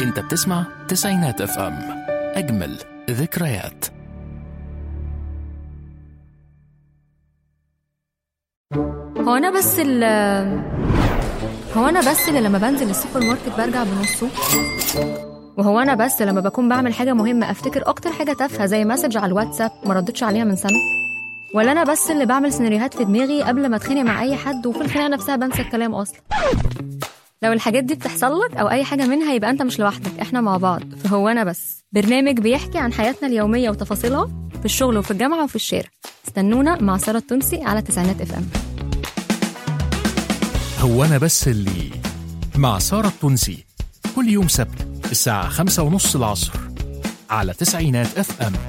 انت بتسمع تسعينات اف ام اجمل ذكريات هو انا بس ال هو انا بس اللي لما بنزل السوبر ماركت برجع بنصه وهو انا بس لما بكون بعمل حاجه مهمه افتكر اكتر حاجه تافهه زي مسج على الواتساب ما ردتش عليها من سنه ولا انا بس اللي بعمل سيناريوهات في دماغي قبل ما اتخانق مع اي حد وفي الخناقه نفسها بنسى الكلام اصلا لو الحاجات دي بتحصل لك او اي حاجه منها يبقى انت مش لوحدك احنا مع بعض فهو انا بس برنامج بيحكي عن حياتنا اليوميه وتفاصيلها في الشغل وفي الجامعه وفي الشارع استنونا مع ساره التونسي على تسعينات اف ام هو انا بس اللي مع سارة التونسي كل يوم سبت الساعة خمسة ونص العصر على تسعينات اف ام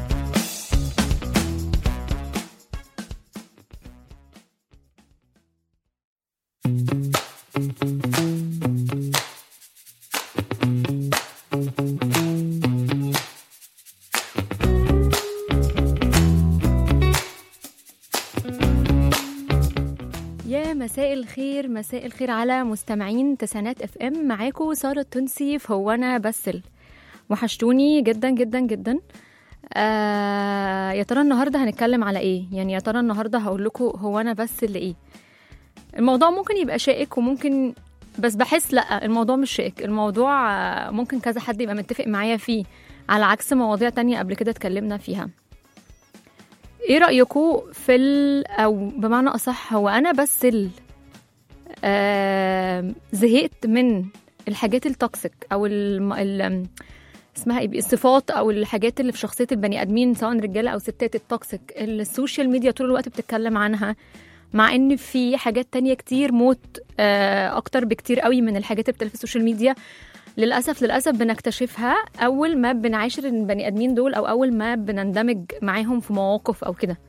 يا مساء الخير مساء الخير على مستمعين تسعينات اف ام معاكم ساره التونسي في هو انا بسل وحشتوني جدا جدا جدا آه يا ترى النهارده هنتكلم على ايه يعني يا ترى النهارده هقول لكم هو انا بس اللي ايه الموضوع ممكن يبقى شائك وممكن بس بحس لا الموضوع مش شائك الموضوع آه، ممكن كذا حد يبقى متفق معايا فيه على عكس مواضيع تانية قبل كده اتكلمنا فيها ايه رأيكم في ال او بمعنى اصح هو انا بس ال آه زهقت من الحاجات التوكسيك او ال ال اسمها ايه الصفات او الحاجات اللي في شخصيه البني ادمين سواء رجاله او ستات التوكسيك اللي السوشيال ميديا طول الوقت بتتكلم عنها مع ان في حاجات تانية كتير موت آه اكتر بكتير قوي من الحاجات اللي بتبقى في السوشيال ميديا للاسف للاسف بنكتشفها اول ما بنعاشر البني ادمين دول او اول ما بنندمج معاهم في مواقف او كده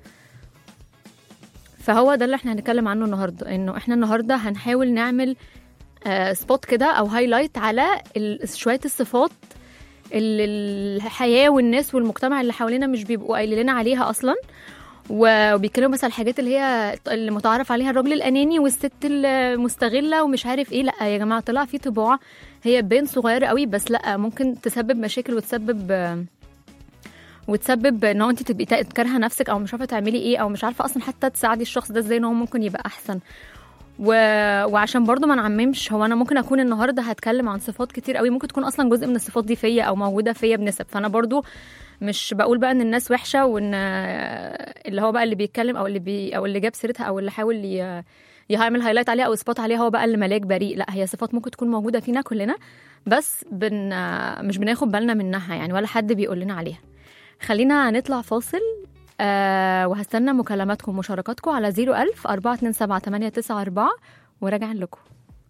فهو ده اللي احنا هنتكلم عنه النهارده انه احنا النهارده هنحاول نعمل آه سبوت كده او هايلايت على ال- شويه الصفات اللي الحياه والناس والمجتمع اللي حوالينا مش بيبقوا قايلين لنا عليها اصلا و- وبيتكلموا مثلا الحاجات اللي هي اللي متعارف عليها الراجل الاناني والست المستغله ومش عارف ايه لا يا جماعه طلع في طباع هي بين صغيره قوي بس لا ممكن تسبب مشاكل وتسبب آه، وتسبب ان هو انت تبقي تا- كارهه نفسك او مش عارفه تعملي ايه او مش عارفه اصلا حتى تساعدي الشخص ده ازاي ان هو ممكن يبقى احسن و... وعشان برضو ما نعممش هو انا ممكن اكون النهارده هتكلم عن صفات كتير قوي ممكن تكون اصلا جزء من الصفات دي فيا او موجوده فيا بنسب فانا برضو مش بقول بقى ان الناس وحشه وان اللي هو بقى اللي بيتكلم او اللي بي او اللي جاب سيرتها او اللي حاول ي... يعمل هايلايت عليها او سبوت عليها هو بقى اللي ملاك بريء لا هي صفات ممكن تكون موجوده فينا كلنا بس بن مش بناخد بالنا منها يعني ولا حد بيقول لنا عليها خلينا نطلع فاصل آه وهستنى مكالماتكم ومشاركاتكم على 01000 427 وراجع لكم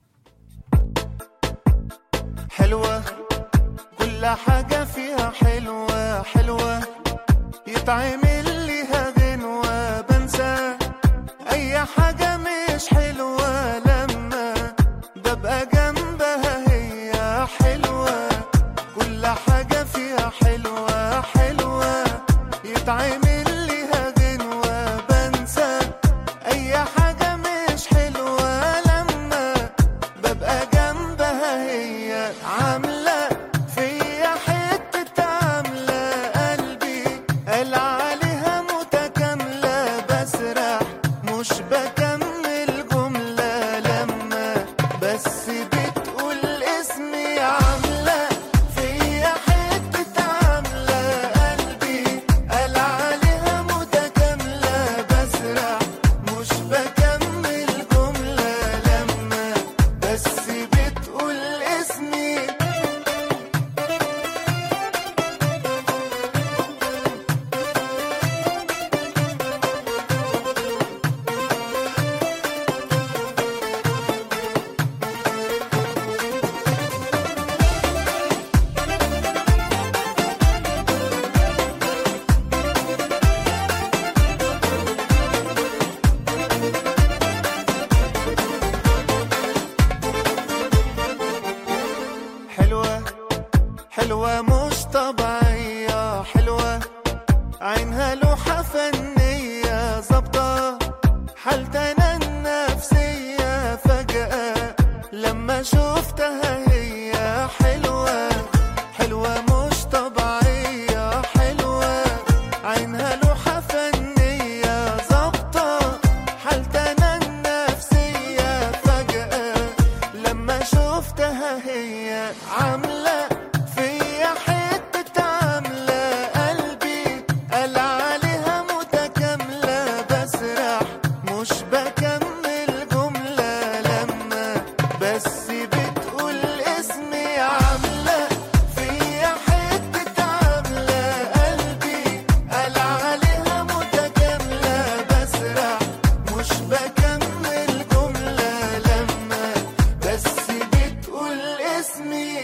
حلوة كل حاجة فيها حلوة حلوة يتعمل ليها غنوة بنسى أي حاجة مش حلوة لما ببقى جنبها هي حلوة كل حاجة فيها حلوة حلوة يتعمل ليها غنوة بنسى أي حاجة مش حلوة لما ببقى جنبها هي عاملة فيا حتة عاملة قلبي قال عليها متكاملة بسرح مش بكمل جملة لما بس بتقول اسمي عاملة فيا حتة عاملة قلبي قال عليها متكاملة بسرح مش بكمل جملة لما بس بتقول اسمي حلوة حلوة مش طبيعية حلوة عينها لوحة فنية ظابطة حالتنا النفسية فجأة لما شفتها هي حلوة شفتها هي عاملة فيا حتة عاملة قلبي قال عليها متكاملة بسرح مش بكمل جملة لما بس بتقول اسمي عاملة فيا حتة عاملة قلبي قال عليها متكاملة بسرح مش بكمل جملة لما بس بتقول اسمي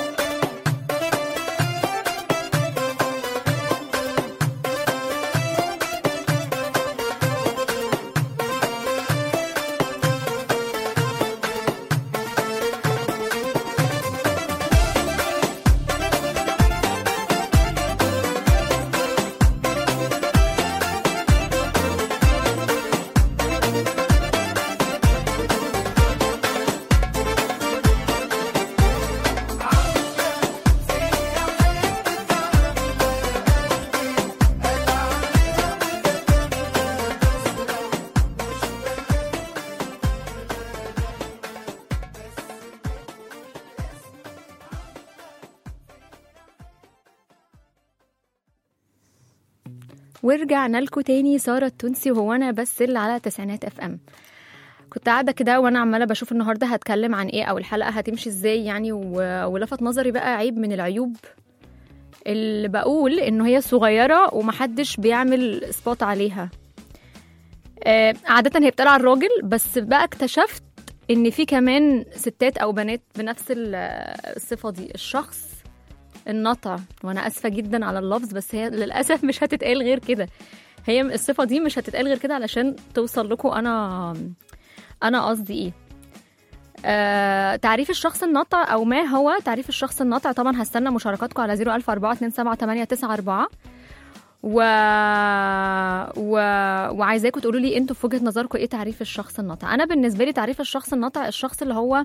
ورجعنا لكم تاني سارة التونسي وهو أنا بس اللي على تسعينات اف ام كنت قاعدة كده وأنا عمالة بشوف النهاردة هتكلم عن إيه أو الحلقة هتمشي إزاي يعني و... ولفت نظري بقى عيب من العيوب اللي بقول إنه هي صغيرة ومحدش بيعمل سبوت عليها آه، عادة هي بتقال على الراجل بس بقى اكتشفت إن في كمان ستات أو بنات بنفس ال- الصفة دي الشخص النطع وانا اسفه جدا على اللفظ بس هي للاسف مش هتتقال غير كده هي الصفه دي مش هتتقال غير كده علشان توصل لكم انا انا قصدي ايه آه، تعريف الشخص النطع او ما هو تعريف الشخص النطع طبعا هستنى مشاركاتكم على 004278994 و... و... وعايزاكم تقولوا لي انتوا في وجهه نظركم ايه تعريف الشخص النطع انا بالنسبه لي تعريف الشخص النطع الشخص اللي هو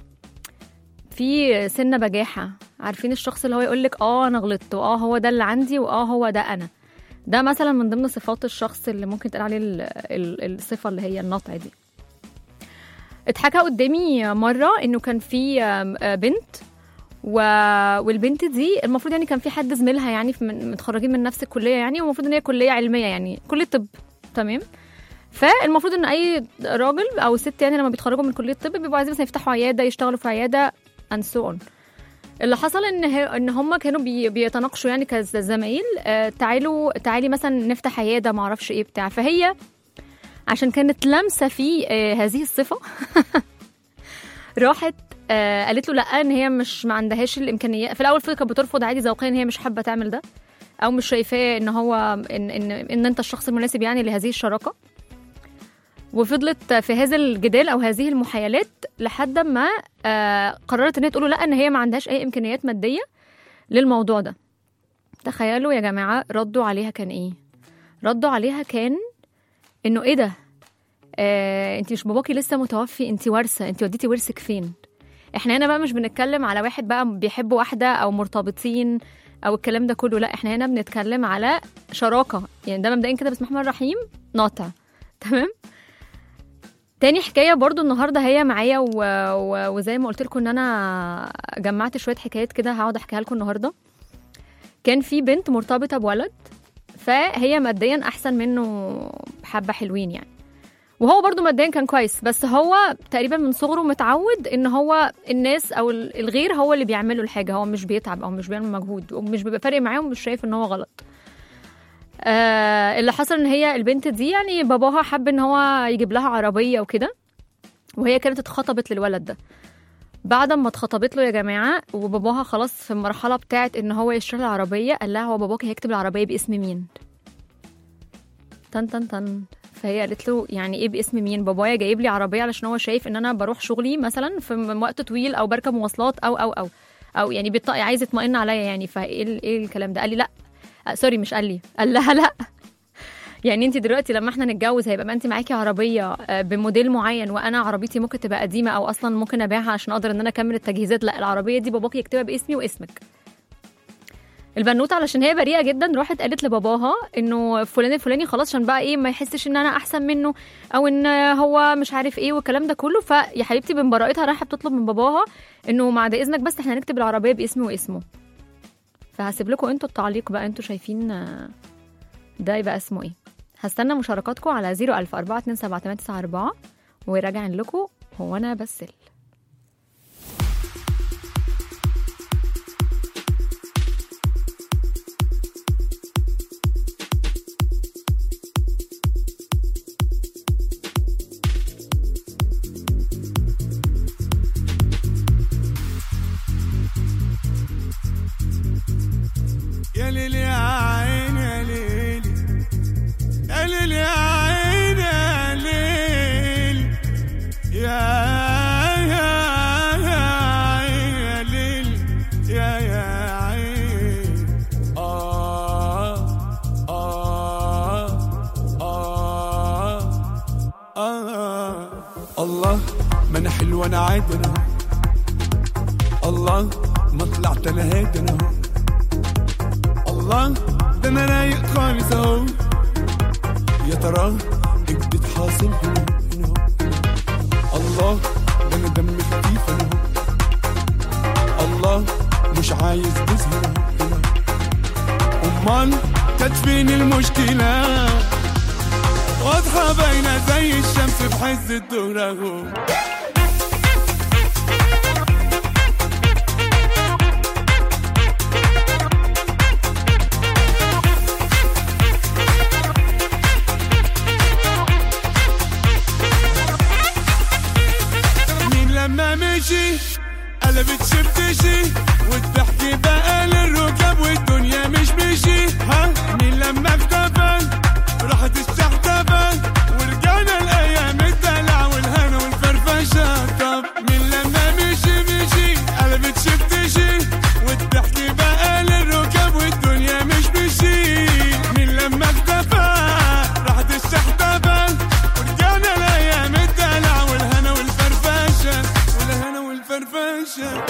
في سنة بجاحة عارفين الشخص اللي هو يقول لك اه انا غلطت واه هو ده اللي عندي واه هو ده انا ده مثلا من ضمن صفات الشخص اللي ممكن تقال عليه ال- ال- الصفة اللي هي النطع دي اتحكى قدامي مرة انه كان في آم، آه، بنت و... والبنت دي المفروض يعني كان في حد زميلها يعني في من متخرجين من نفس الكلية يعني والمفروض ان هي كلية علمية يعني كلية طب تمام فالمفروض ان اي راجل او ست يعني لما بيتخرجوا من كليه الطب بيبقوا عايزين مثلا يفتحوا عياده يشتغلوا في عياده and so on اللي حصل ان هي ان هم كانوا بي بيتناقشوا يعني كزمايل آه تعالوا تعالي مثلا نفتح عياده ما اعرفش ايه بتاع فهي عشان كانت لامسه في آه هذه الصفه راحت آه قالت له لا ان هي مش ما عندهاش الامكانيات في الاول كانت بترفض عادي ذوقيا هي مش حابه تعمل ده او مش شايفاه ان هو ان ان ان انت الشخص المناسب يعني لهذه الشراكه وفضلت في هذا الجدال او هذه المحايلات لحد ما آه قررت ان هي تقول له لا ان هي ما عندهاش اي امكانيات ماديه للموضوع ده تخيلوا يا جماعه ردوا عليها كان ايه ردوا عليها كان انه ايه ده آه انت مش باباكي لسه متوفي انت وارثه انت وديتي ورثك فين احنا هنا بقى مش بنتكلم على واحد بقى بيحب واحده او مرتبطين او الكلام ده كله لا احنا هنا بنتكلم على شراكه يعني ده مبدئيا كده بسم الله الرحمن الرحيم ناطع تمام تاني حكايه برضو النهارده هي معايا و... و... وزي ما قلت لكم ان انا جمعت شويه حكايات كده هقعد احكيها لكم النهارده كان في بنت مرتبطه بولد فهي ماديا احسن منه حبه حلوين يعني وهو برضو ماديا كان كويس بس هو تقريبا من صغره متعود ان هو الناس او ال- الغير هو اللي بيعملوا الحاجه هو مش بيتعب او مش بيعمل مجهود ومش بيبقى فارق معاه ومش شايف ان هو غلط آه اللي حصل ان هي البنت دي يعني باباها حب ان هو يجيب لها عربيه وكده وهي كانت اتخطبت للولد ده بعد ما اتخطبت له يا جماعه وباباها خلاص في المرحله بتاعت ان هو يشتري العربيه قال لها هو باباك هيكتب العربيه باسم مين تن تن تن فهي قالت له يعني ايه باسم مين بابايا جايب لي عربيه علشان هو شايف ان انا بروح شغلي مثلا في م- وقت طويل او بركب مواصلات او او او او يعني بيط... عايز يطمئن عليا يعني فايه ال- ايه الكلام ده قال لي لا آه سوري مش قال لي قال لها لا يعني انت دلوقتي لما احنا نتجوز هيبقى ما انت معاكي عربيه آه، بموديل معين وانا عربيتي ممكن تبقى قديمه او اصلا ممكن ابيعها عشان اقدر ان انا اكمل التجهيزات لا العربيه دي باباك يكتبها باسمي واسمك البنوته علشان هي بريئه جدا راحت قالت لباباها انه فلان الفلاني خلاص عشان بقى ايه ما يحسش ان انا احسن منه او ان هو مش عارف ايه والكلام ده كله فيا حبيبتي من براءتها رايحه بتطلب من باباها انه بعد اذنك بس احنا هنكتب العربيه باسمي واسمه فهسيب لكم انتوا التعليق بقى انتوا شايفين آه، ده يبقى اسمه ايه هستنى مشاركاتكم على 004278994 وراجع لكم هو انا بسل يا ليل يا عين يا ليل يا ليل يا عين يا ليل يا يا يا عين يا ليل يا يا عين آه آه آه آه الله ما أنا حلوة أنا عادي أنا أهو. الله ما طلعت أنا هادي أنا أهو. الله ده انا رايق خالص اهو يا ترى ايه بتحاصل هنا هنا اهو الله ده انا دمي خفيف انا اهو الله مش عايز تظهر هنا امال كانت فين المشكله واضحه باينه زي الشمس في حز الظهر اهو مين لما مشي قلبت شفتشي والضحك بقى للركاب والدنيا مش مشي ها مين لما اختفى راحت الشحتفة ورجعنا الايام الدلع والهنا والفرفشة طب مين لما مشي مشي قلبت شفتشي والضحك بقى للركاب والدنيا مش مشي مين لما اختفى راحت الشحتفة ورجعنا الايام الدلع والهنا والفرفشة والهنا والفرفشة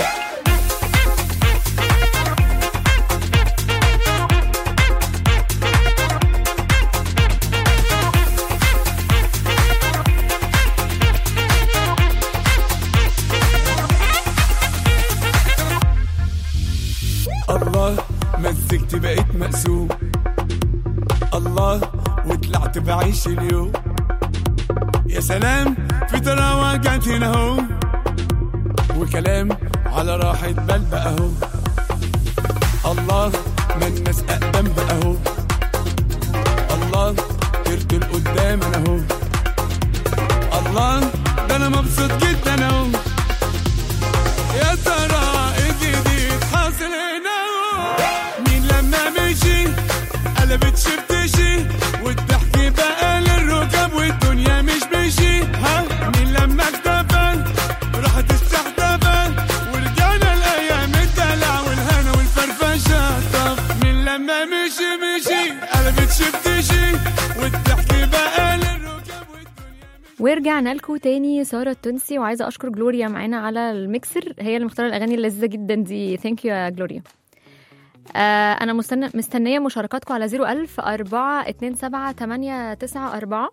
الله مزجت بقيت مقسوم الله وطلعت بعيش اليوم يا سلام في تراوة جت هنا اهو وكلام على راحة بال بقى اهو الله ما الناس اقدم بقى اهو الله طرت لقدام انا اهو الله ده انا مبسوط جدا اهو يا ترى ايه جديد حاصل هنا مين لما مشي قلبت شفتشي والضحك بقى للركاب والدنيا مش مشي ها مين لما اختفى راحت الشحتفة ورجعنا الايام الدلع والهنا والفرفشة طب مين لما مشي مشي قلبت شفتشي والضحك بقى للركاب والدنيا ورجعنا لكم تاني ساره التونسي وعايزه اشكر جلوريا معانا على الميكسر هي اللي مختاره الاغاني اللذيذه جدا دي ثانك يو يا جلوريا آه انا مستنى مستنيه مشاركاتكم على 01000 4 2 7 8 9 4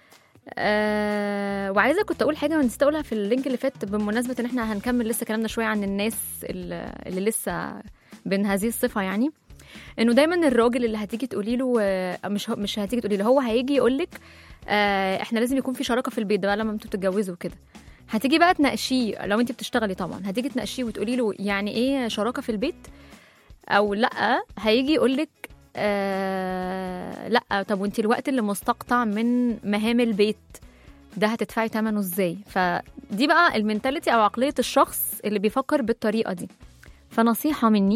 آه وعايزه كنت اقول حاجه ونسيت اقولها في اللينك اللي فات بمناسبه ان احنا هنكمل لسه كلامنا شويه عن الناس اللي اللي لسه بين هذه الصفه يعني انه دايما الراجل اللي هتيجي تقولي له آه، مش هو- مش هتيجي تقولي له هو هيجي يقول لك آه احنا لازم يكون في شراكه في البيت ده بقى لما انتوا تتجوزوا كده هتيجي بقى تناقشيه لو انت بتشتغلي طبعا هتيجي تناقشيه وتقولي له يعني ايه شراكه في البيت او لا هيجي يقول لك آه لا طب وانت الوقت اللي مستقطع من مهام البيت ده هتدفعي ثمنه ازاي فدي بقى المنتاليتي او عقليه الشخص اللي بيفكر بالطريقه دي فنصيحه مني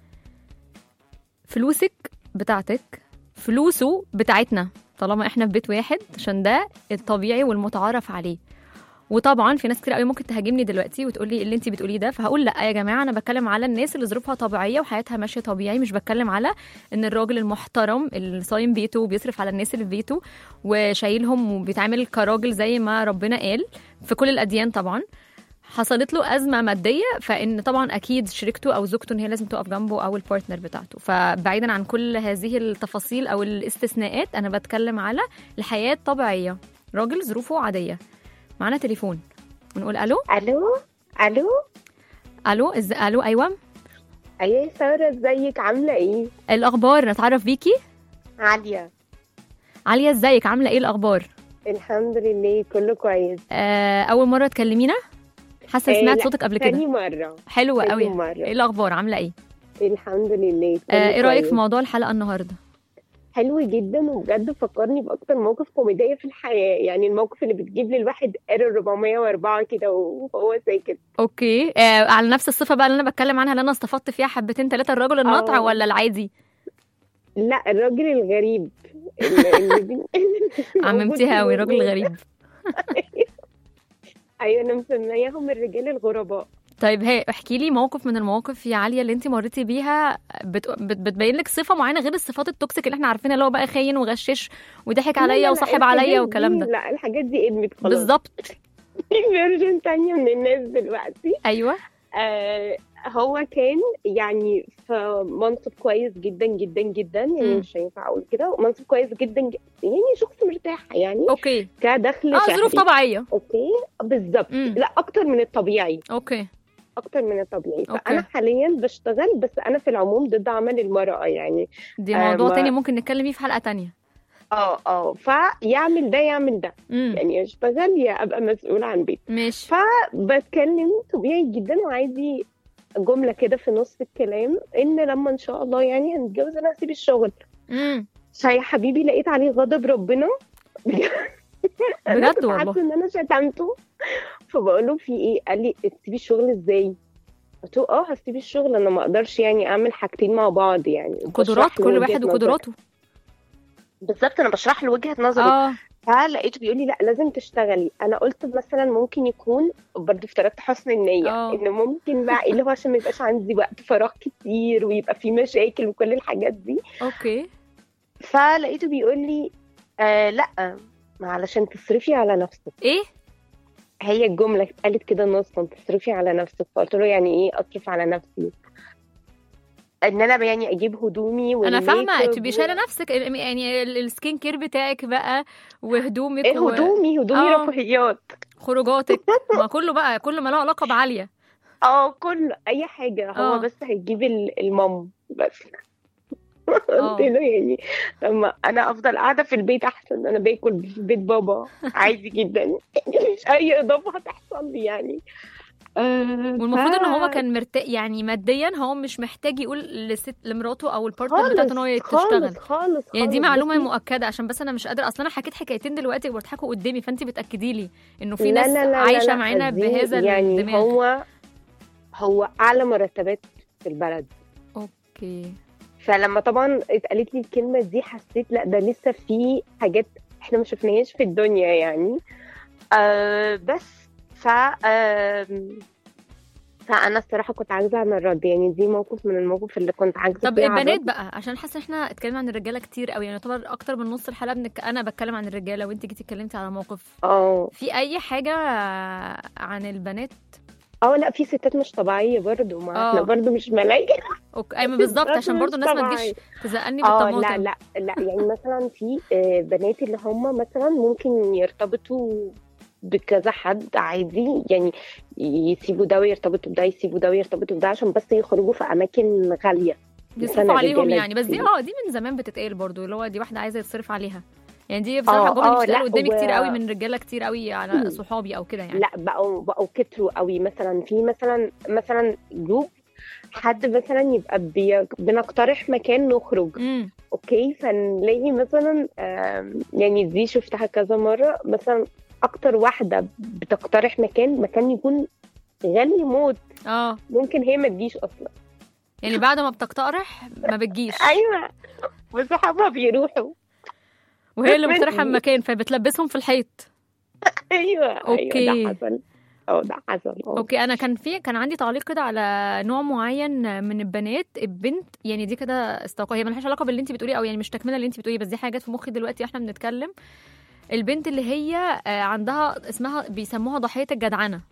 فلوسك بتاعتك فلوسه بتاعتنا طالما احنا في بيت واحد عشان ده الطبيعي والمتعارف عليه وطبعا في ناس كتير قوي ممكن تهاجمني دلوقتي وتقول لي اللي انت بتقوليه ده فهقول لا يا جماعه انا بتكلم على الناس اللي ظروفها طبيعيه وحياتها ماشيه طبيعي مش بتكلم على ان الراجل المحترم اللي صايم بيته وبيصرف على الناس اللي في بيته وشايلهم وبيتعامل كراجل زي ما ربنا قال في كل الاديان طبعا حصلت له ازمه ماديه فان طبعا اكيد شريكته او زوجته ان هي لازم تقف جنبه او البارتنر بتاعته فبعيدا عن كل هذه التفاصيل او الاستثناءات انا بتكلم على الحياه الطبيعيه راجل ظروفه عاديه معانا تليفون ونقول الو الو الو الو إز... الو ايوه ايه ساره ازيك عامله ايه الاخبار نتعرف بيكي عاليه عليا ازيك عامله ايه الاخبار الحمد لله كله كويس آه اول مره تكلمينا حاسه آه، سمعت لا، صوتك قبل تاني كده مره حلوه تاني قوي مرة. ايه الاخبار عامله ايه الحمد لله كله آه ايه رايك كويس. في موضوع الحلقه النهارده حلو جدا وبجد فكرني باكتر موقف كوميديه في الحياه يعني الموقف اللي بتجيب للواحد ايرور 404 كده وهو ساكت اوكي آه على نفس الصفه بقى اللي انا بتكلم عنها اللي انا استفدت فيها حبتين ثلاثه الرجل الناطع آه. ولا العادي لا الراجل الغريب اللي- اللي بي- اللي عممتيها قوي موجود راجل في- غريب ايوه انا مسمياهم الرجال الغرباء طيب هي احكي لي موقف من المواقف يا عاليه اللي انت مريتي بيها بت... بت... بتبين لك صفه معينه غير الصفات التوكسيك اللي احنا عارفينها اللي هو بقى خاين وغشش وضحك لا، لا، عليا لا، وصاحب الحاجات عليا دي- والكلام ده لا الحاجات دي ادمت خلاص بالظبط في فيرجن تانية من الناس دلوقتي ايوه آه هو كان يعني في منصب كويس جدا جدا جدا يعني مم. مش هينفع اقول كده منصب كويس جدا ج- يعني شخص مرتاح يعني اوكي كدخل اه شهري ظروف طبيعيه اوكي بالظبط مم. لا اكتر من الطبيعي اوكي اكتر من الطبيعي أوكي. فانا حاليا بشتغل بس انا في العموم ضد عمل المراه يعني دي آه، موضوع ما- تاني ممكن نتكلم فيه في حلقه تانية اه اه فيعمل ده يعمل ده امم يعني اشتغل يا ابقى مسؤول عن بيت ماشي بتكلم طبيعي جدا وعادي جملة كده في نص الكلام إن لما إن شاء الله يعني هنتجوز أنا هسيب الشغل امم فيا حبيبي لقيت عليه غضب ربنا أنا بجد كنت والله. حاسة إن أنا شتمته فبقول له في إيه؟ قال لي تسيبي الشغل إزاي؟ قلت له اه هسيب الشغل انا ما اقدرش يعني اعمل حاجتين مع بعض يعني قدرات بشرح له كل وجهة واحد نظري. وقدراته بالظبط انا بشرح له وجهة نظري اه فلقيته بيقول لي لا لازم تشتغلي انا قلت مثلا ممكن يكون برضه افترضت حسن النيه آه. ان ممكن بقى اللي هو عشان ما يبقاش عندي وقت فراغ كتير ويبقى في مشاكل وكل الحاجات دي اوكي فلقيته بيقول لي آه لا ما علشان تصرفي على نفسك ايه هي الجمله اتقالت كده نصا تصرفي على نفسك فقلت له يعني ايه اصرف على نفسي ان انا يعني اجيب هدومي انا والميك فاهمه اب تبقي شايله نفسك ال- يعني ال- السكين كير بتاعك بقى وهدومك ايه هدومي هدومي آه. رفاهيات وخروجاتك ما كله بقى كله ما له علاقه بعاليه اه كل اي حاجه هو آه. بس هيجيب ال- المام بس آه. قلت له يعني طب ما انا افضل قاعده في البيت احسن انا باكل في بيت بابا عادي جدا مش اي اضافه هتحصل لي يعني آه، والمفروض ف- ان هو كان مرتاح يعني ماديا هو مش محتاج يقول لست لمراته او البارتنر بتاعته ان هو خالص تشتغل خالص خالص يعني دي خالص. معلومه بصي، مؤكده عشان بس انا مش قادره اصلا انا حكيت حكايتين دلوقتي وبتضحكوا قدامي فانت بتاكدي لي انه في لا ناس لا لا لا عايشه لا، معانا دي بهذا يعني الدماغ هو هو اعلى مرتبات في البلد اوكي فلما طبعا اتقالت لي الكلمه دي حسيت لا ده لسه في حاجات احنا ما شفناهاش في الدنيا يعني آه بس ف آم، فانا الصراحه كنت عاجزه عن الرد يعني دي موقف من المواقف اللي كنت عاجزه طب فيها عن البنات الرد. بقى عشان حاسه ان احنا اتكلمنا عن الرجاله كتير قوي يعني يعتبر اكتر من نص الحلقه بنك... انا بتكلم عن الرجاله وانت جيتي اتكلمتي على موقف اه في اي حاجه عن البنات اه لا في ستات مش طبيعيه برضو ما آه. احنا برضو مش ملايكه اوكي ايوه بالظبط ستات عشان مش برضو الناس ما طبيعية. تجيش تزقني اه لا بالطماطم لا لا يعني مثلا في آه، بنات اللي هم مثلا ممكن يرتبطوا بكذا حد عادي يعني يسيبوا ده ويرتبطوا بده يسيبوا ده ويرتبطوا بده عشان بس يخرجوا في اماكن غاليه بيصرفوا مثلاً عليهم الرجالة يعني بس دي دي. اه دي من زمان بتتقال برضو اللي هو دي واحده عايزه يتصرف عليها يعني دي بصراحه آه، جمله آه، بتتقال لا، قدامي و- كتير قوي من رجاله كتير قوي على صحابي او كده يعني لا بقوا بقوا كتروا قوي مثلا في مثلا مثلا جروب حد مثلا يبقى بي... بنقترح مكان نخرج امم اوكي فنلاقي مثلا آم، يعني دي شفتها كذا مره مثلا اكتر واحده بتقترح مكان مكان يكون غالي موت اه ممكن هي ما تجيش اصلا يعني بعد ما بتقترح ما بتجيش ايوه وصحابها بيروحوا وهي اللي بس مقترحه مني. المكان فبتلبسهم في الحيط ايوه أوكي. ايوه ده حصل اه ده حصل اه اوكي انا كان في كان عندي تعليق كده على نوع معين من البنات البنت يعني دي كده استوقع هي ملهاش علاقه باللي انت بتقوليه او يعني مش تكمله اللي انت بتقوليه بس دي حاجه جت في مخي دلوقتي واحنا بنتكلم البنت اللي هي آه، عندها اسمها بيسموها ضحيه الجدعنه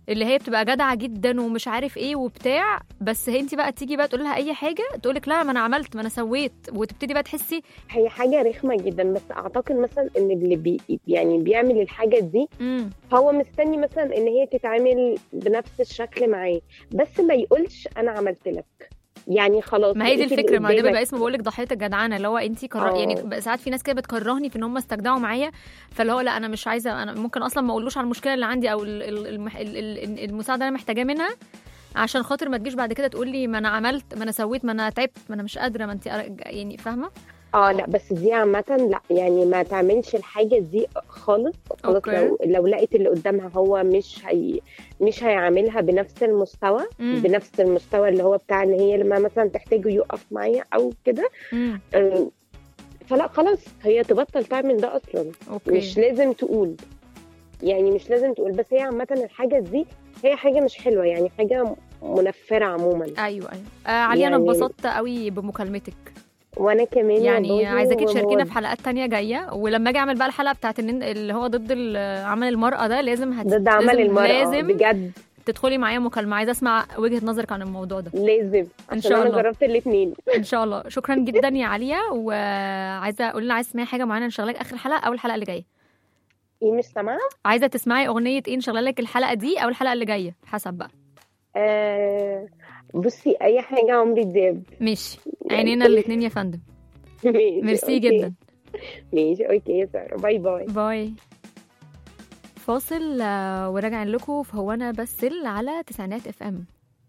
اللي هي بتبقى جدعه جدا ومش عارف ايه وبتاع بس هي انت بقى تيجي بقى تقول لها اي حاجه تقول لك لا ما انا عملت ما انا سويت وتبتدي بقى تحسي هي حاجه رخمه جدا بس اعتقد مثلا ان اللي بي يعني بيعمل الحاجه دي امم هو مستني مثلا ان هي تتعامل بنفس الشكل معاه بس ما يقولش انا عملت لك يعني خلاص ما هي دي لقيت اللي الفكره ما ده قدامك بيبقى اسمه بقول لك ضحيه الجدعانه اللي هو انت كره... آه. يعني بقى ساعات في ناس كده بتكرهني في ان هم استجدعوا معايا فاللي هو لا انا مش عايزه انا ممكن اصلا ما اقولوش على المشكله اللي عندي او ال- ال- المح... ال- ال- المساعده اللي انا محتاجاه منها عشان خاطر ما تجيش بعد كده تقول لي ما انا عملت ما انا سويت ما انا تعبت ما انا مش قادره ما انت يعني فاهمه اه لا بس دي عامة لا يعني ما تعملش الحاجة دي خالص خلاص أوكي. لو لو لقيت اللي قدامها هو مش هي مش هيعاملها بنفس المستوى مم. بنفس المستوى اللي هو بتاع ان هي لما مثلا تحتاجه يقف معايا او كده امم آه، فلا خلاص هي تبطل تعمل ده اصلا اوكي مش لازم تقول يعني مش لازم تقول بس هي عامة الحاجة دي هي حاجة مش حلوة يعني حاجة منفرة عموما ايوه ايوه آه علي انا يعني- انبسطت قوي بمكالمتك وانا كمان يعني والله عايزاكي تشاركينا وموت. في حلقات تانية جاية ولما اجي اعمل بقى الحلقة بتاعت إن اللي هو ضد ال- عمل المرأة ده لازم هت... ضد عمل لازم- المرأة لازم بجد تدخلي معايا مكالمة عايزة اسمع وجهة نظرك عن الموضوع ده لازم عشان شاء انا الله. جربت الاثنين ان شاء الله شكرا جدا يا عليا وعايزة اقول لنا عايزة تسمعي حاجة معينة نشغلك اخر الحلقة او الحلقة اللي جاية ايه مش سامعة عايزة تسمعي اغنية ايه نشغلها لك الحلقة دي او الحلقة اللي جاية حسب بقى آه بصي اي حاجة عمري دياب ماشي عينينا الاتنين يا فندم ماشي ميرسي أوكي. جدا ماشي اوكي يا سارة باي باي باي فاصل آه، وراجعين لكم في هو انا بسل على تسعينات اف ام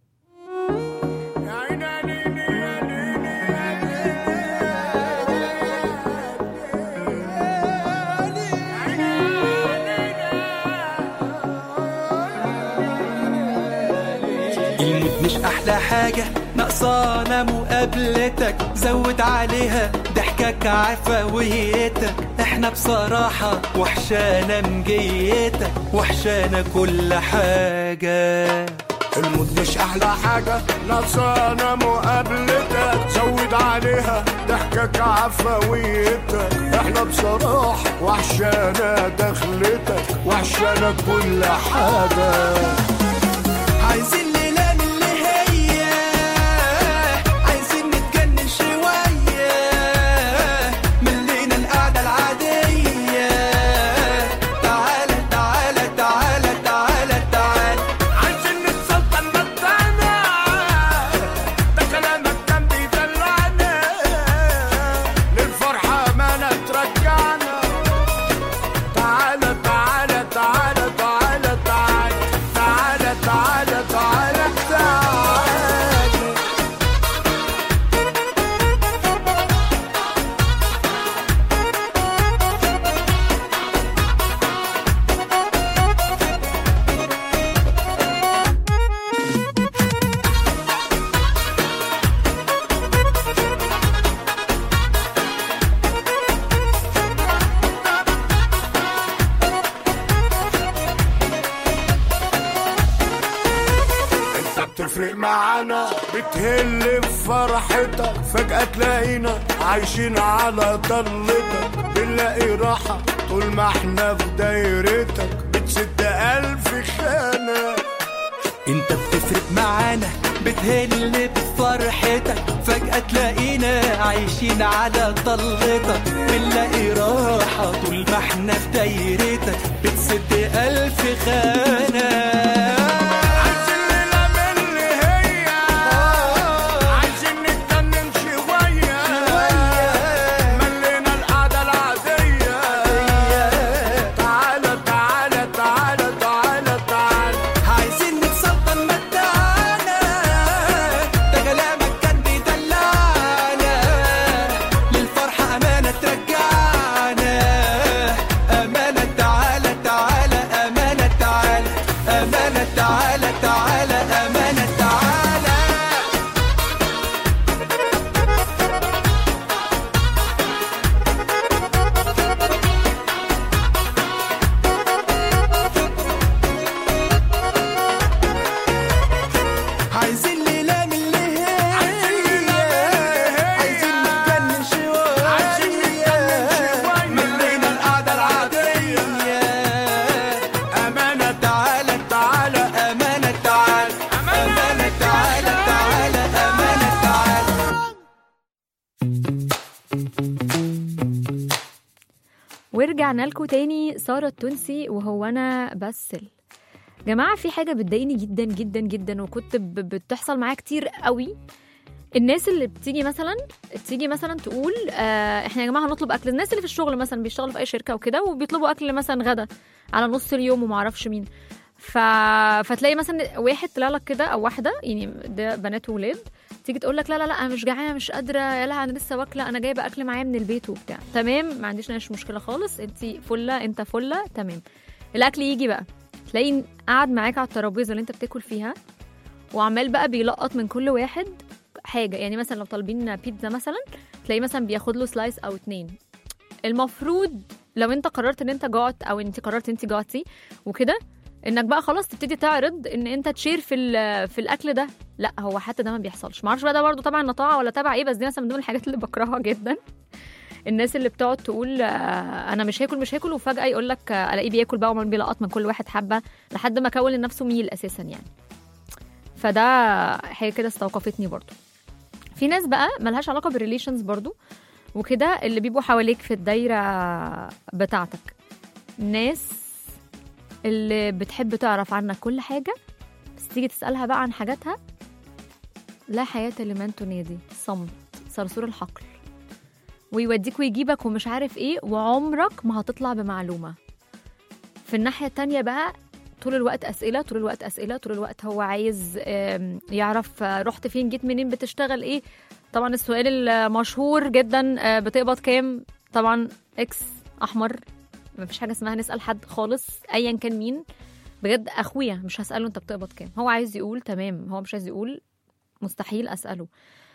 المود مش احلى حاجة ناقصانا مقابلتك زود عليها ضحكك عفويتك احنا بصراحة وحشانا مجيتك وحشانا كل حاجة المود مش احلى حاجة ناقصانا مقابلتك زود عليها ضحكك عفويتك احنا بصراحة وحشانا دخلتك وحشانا كل حاجة عايزين ليلة من اللي هي عايزين نتجنن شوية ملينا القعدة العادية تعالى تعالى تعالى تعالى تعالى عايزين نتسلطن مدانا ده كلامك كان بيدلعنا للفرحة ما ترجعنا تعالى تعالى تعالى تعالى تعالى تعالى تعالى تعالى تعالى انت بتفرق معانا بتهل بفرحتك فجأة تلاقينا عايشين على ضلتك بنلاقي راحة طول ما احنا في دايرتك بتسد ألف خانة انت بتفرق معانا بتهل بفرحتك فجأة تلاقينا عايشين على طلتك بنلاقي راحة طول ما احنا في دايرتك بتسد ألف خانة عايزين ليلة من اللي هي عايزين نتجنن شوية ملينا القعدة العادية تعالى تعالى تعالى تعالى تعالى عايزين نتسلطن مدانا ده كلامك كان بيدلعنا للفرحة أمانة ترجعنا أمانة تعالى تعالى أمانة تعالى أمانة تعالى تعالى أمانة تعالى عايزين ليلة من اللي هي عايزين نتجنن شوية عايزين نتجنن شوية. ملينا القعدة العادية أمانة تعالى تعالى ورجعنا لكم تاني ساره التونسي وهو انا بسل جماعه في حاجه بتضايقني جدا جدا جدا وكنت ب- بتحصل معايا كتير قوي الناس اللي بتيجي مثلا تيجي مثلا تقول آه احنا يا جماعه هنطلب اكل الناس اللي في الشغل مثلا بيشتغلوا في اي شركه وكده وبيطلبوا اكل مثلا غدا على نص اليوم وما اعرفش مين ف... فتلاقي مثلا واحد طلع لك كده او واحده يعني ده بنات وولاد تيجي تقول لك لا لا لا انا مش جعانه مش قادره يا لا انا لسه واكله انا جايبه اكل معايا من البيت وبتاع تمام ما عنديش ناش مشكله خالص انت فله انت فله تمام الاكل يجي بقى تلاقي قاعد معاك على الترابيزه اللي انت بتاكل فيها وعمال بقى بيلقط من كل واحد حاجه يعني مثلا لو طالبين بيتزا مثلا تلاقيه مثلا بياخد له سلايس او اتنين المفروض لو انت قررت ان انت جعت او انت قررت انت جعتي وكده انك بقى خلاص تبتدي تعرض ان انت تشير في ال- في الاكل ده لا هو حتى ده ما بيحصلش ما اعرفش بقى ده برضه طبعا نطاعه ولا تبع ايه بس دي مثلا من ضمن الحاجات اللي بكرهها جدا الناس اللي بتقعد تقول آه، انا مش هاكل مش هاكل وفجاه يقول لك آه، الاقيه بياكل بقى وما بيلقط من كل واحد حبه لحد ما كون لنفسه ميل اساسا يعني فده حاجه كده استوقفتني برضه في ناس بقى ملهاش علاقه بالريليشنز برضو وكده اللي بيبقوا حواليك في الدايره بتاعتك ناس اللي بتحب تعرف عنك كل حاجه بس تيجي تسالها بقى عن حاجاتها لا حياه لمن تنادي صمت صرصور الحقل ويوديك ويجيبك ومش عارف ايه وعمرك ما هتطلع بمعلومه في الناحيه التانية بقى طول الوقت اسئله طول الوقت اسئله طول الوقت هو عايز آم، يعرف آه، رحت فين جيت منين بتشتغل ايه طبعا السؤال المشهور جدا آه، بتقبض كام طبعا اكس احمر ما فيش حاجه اسمها نسال حد خالص ايا كان مين بجد اخويا مش هساله انت بتقبض كام هو عايز يقول تمام هو مش عايز يقول مستحيل اساله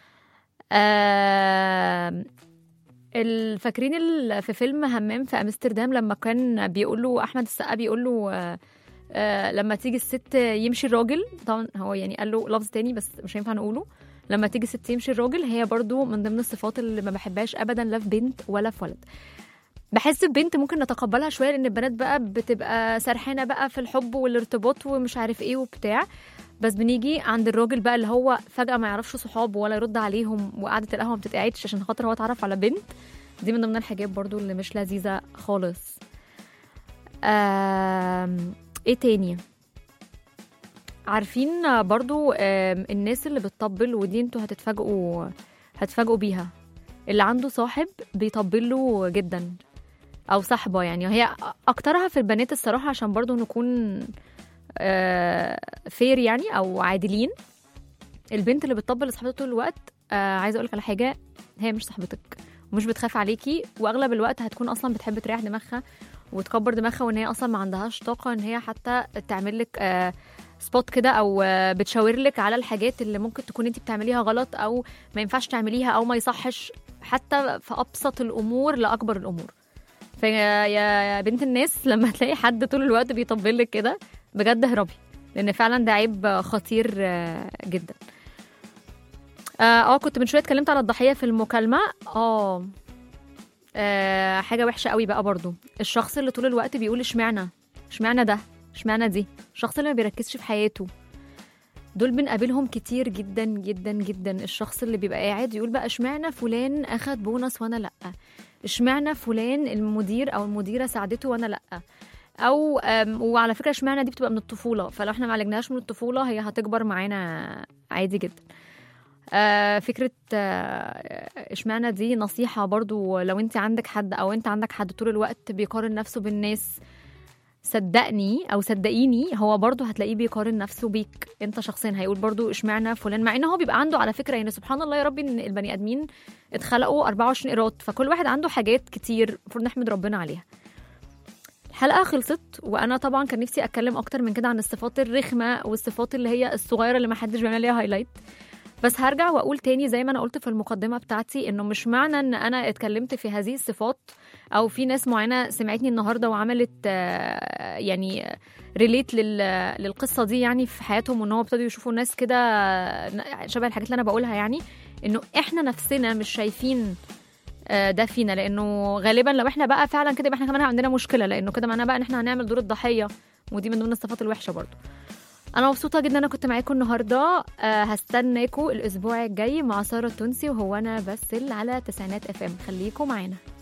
آم، الفاكرين ال- في فيلم همام في امستردام لما كان بيقول له احمد السقا بيقول له آه، آه، لما تيجي الست يمشي الراجل طبعا هو يعني قال له لفظ تاني بس مش هينفع نقوله لما تيجي الست يمشي الراجل هي برضو من ضمن الصفات اللي ما بحبهاش ابدا لا في بنت ولا في ولد بحس ببنت ممكن نتقبلها شويه لان البنات بقى بتبقى سرحانه بقى في الحب والارتباط ومش عارف ايه وبتاع بس بنيجي عند الراجل بقى اللي هو فجاه ما يعرفش صحابه ولا يرد عليهم وقعده القهوه ما بتتقعدش عشان خاطر هو اتعرف على بنت دي من ضمن الحاجات برضو اللي مش لذيذه خالص آم، ايه تاني عارفين برضو آم، الناس اللي بتطبل ودي انتوا هتتفاجئوا هتفاجئوا بيها اللي عنده صاحب بيطبل له جدا او صاحبه يعني هي اكترها في البنات الصراحه عشان برضو نكون فير يعني او عادلين البنت اللي بتطبل لصاحبتها طول الوقت آه عايزه اقول لك على حاجه هي مش صاحبتك ومش بتخاف عليكي واغلب الوقت هتكون اصلا بتحب تريح دماغها وتكبر دماغها وان هي اصلا ما عندهاش طاقه ان هي حتى تعمل لك آه سبوت كده او آه بتشاور لك على الحاجات اللي ممكن تكون انت بتعمليها غلط او ما ينفعش تعمليها او ما يصحش حتى في ابسط الامور لاكبر الامور فيا يا بنت الناس لما تلاقي حد طول الوقت بيطبل لك كده بجد اهربي لان فعلا ده عيب خطير آه، جدا اه آه، كنت من شويه اتكلمت على الضحيه في المكالمه اه آه، حاجه وحشه قوي بقى برضو الشخص اللي طول الوقت بيقول اشمعنى اشمعنى ده اشمعنى دي الشخص اللي ما بيركزش في حياته دول بنقابلهم كتير جدا جدا جدا الشخص اللي بيبقى قاعد يقول بقى اشمعنى فلان اخد بونص وانا لا اشمعنى فلان المدير او المديره ساعدته وانا لا او أم، وعلى فكره اشمعنى دي بتبقى من الطفوله فلو احنا ما عالجناهاش من الطفوله هي هتكبر معانا عادي جدا آه، فكره آه، اشمعنى دي نصيحه برضو لو انت عندك حد او انت عندك حد طول الوقت بيقارن نفسه بالناس صدقني او صدقيني هو برضو هتلاقيه بيقارن نفسه بيك انت شخصيا هيقول برضو اشمعنى فلان مع ان هو بيبقى عنده على فكره يعني سبحان الله يا ربي ان البني ادمين اتخلقوا 24 قيراط فكل واحد عنده حاجات كتير المفروض نحمد ربنا عليها الحلقه خلصت وانا طبعا كان نفسي اتكلم اكتر من كده عن الصفات الرخمه والصفات اللي هي الصغيره اللي ما حدش بيعمل ليها هايلايت بس هرجع واقول تاني زي ما انا قلت في المقدمه بتاعتي انه مش معنى ان انا اتكلمت في هذه الصفات او في ناس معينه سمعتني النهارده وعملت آه، يعني ريليت للقصه دي يعني في حياتهم وان هو ابتدوا يشوفوا ناس كده آه، شبه الحاجات اللي انا بقولها يعني انه احنا نفسنا مش شايفين آه، ده فينا لانه غالبا لو احنا بقى فعلا كده يبقى احنا كمان عندنا مشكله لانه كده معناه بقى ان احنا هنعمل دور الضحيه ودي من ضمن الصفات الوحشه برضو انا مبسوطه جدا انا كنت معاكم النهارده آه، هستناكم الاسبوع الجاي مع ساره التونسي وهو انا بسل على تسعينات اف ام خليكم معانا